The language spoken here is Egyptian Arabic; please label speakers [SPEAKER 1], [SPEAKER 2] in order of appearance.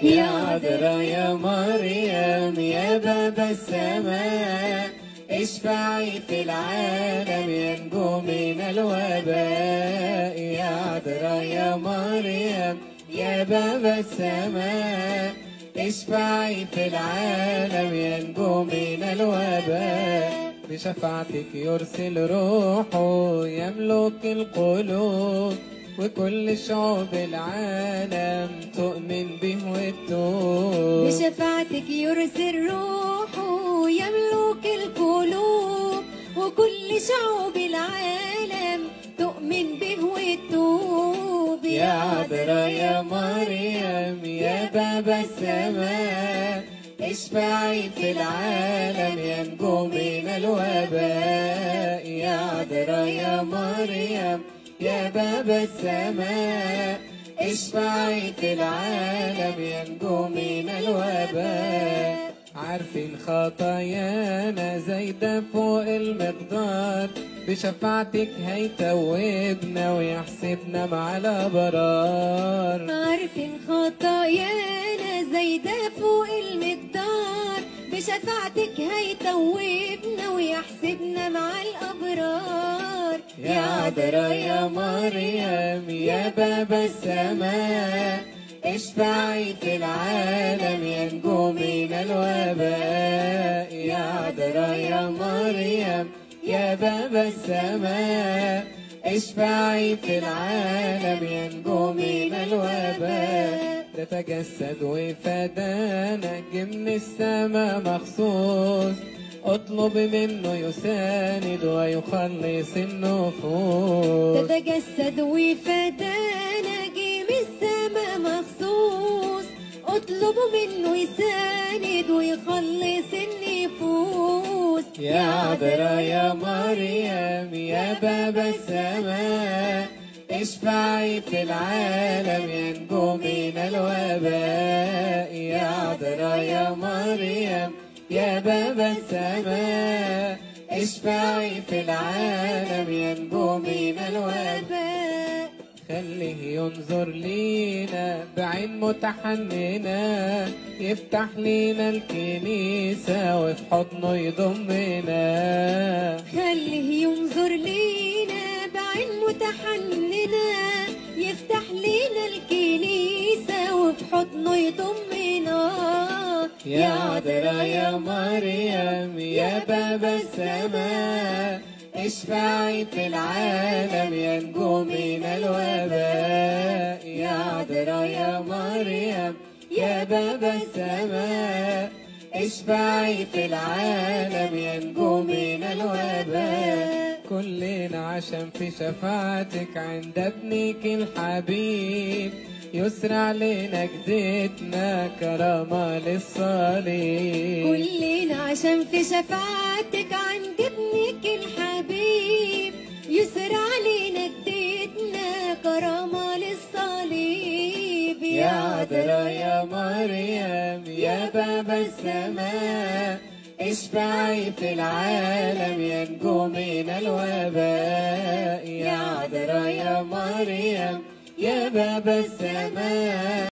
[SPEAKER 1] يا عذراء يا مريم يا باب السماء اشفعي في العالم ينجو من الوباء يا عذراء يا مريم يا باب السماء اشفعي في العالم ينجو من الوباء بشفاعتك يرسل روحه يملك القلوب وكل شعوب العالم تؤمن به وتتوب
[SPEAKER 2] بشفاعتك يرسل روحه يملك القلوب وكل شعوب العالم تؤمن به وتتوب
[SPEAKER 1] يا عذراء يا مريم يا باب السماء اشفعي في العالم ينجو من الوباء يا عذراء يا مريم يا باب السماء اشفعي في العالم ينجو من الوباء عارفين خطايانا زايدة فوق المقدار بشفاعتك هيتوبنا ويحسبنا مع الأبرار
[SPEAKER 2] عارفين خطايانا زايدة فوق المقدار بشفاعتك هيتوبنا ويحسبنا مع الأبرار
[SPEAKER 1] يا عذراء يا مريم يا باب السماء اشفعي في العالم ينجو من الوباء يا عذراء يا مريم يا باب السماء اشفعي في العالم ينجو من الوباء تتجسد وفدانا جه من السماء مخصوص اطلب منه يساند ويخلص النفوس
[SPEAKER 2] تتجسد وفدانا جه من السما مخصوص اطلب منه يساند ويخلص النفوس
[SPEAKER 1] يا عذراء يا مريم يا باب السماء اشفعي في العالم ينجو من الوباء يا عذراء يا مريم يا باب السماء اشفعي في العالم ينجو من الوباء خليه ينظر لينا بعين متحننة يفتح لينا الكنيسة وفي حضنه يضمنا
[SPEAKER 2] خليه ينظر لينا بعين متحننة يفتح لينا الكنيسة وفي حضنه يضمنا
[SPEAKER 1] يا عذراء يا مريم يا باب السماء اشفعي في العالم ينجو من الوباء يا عذراء يا مريم يا باب السماء اشفعي في العالم ينجو من الوباء كلنا عشان في شفاعتك عند ابنك الحبيب يسرع لنا جدتنا كرامة للصليب
[SPEAKER 2] كلنا عشان في شفاعتك عند ابنك الحبيب يسرع علينا جدتنا كرامة للصليب
[SPEAKER 1] يا عذراء يا مريم يا باب السماء اشفعي في العالم ينجو من الوباء يا عذراء يا مريم يا باب السماء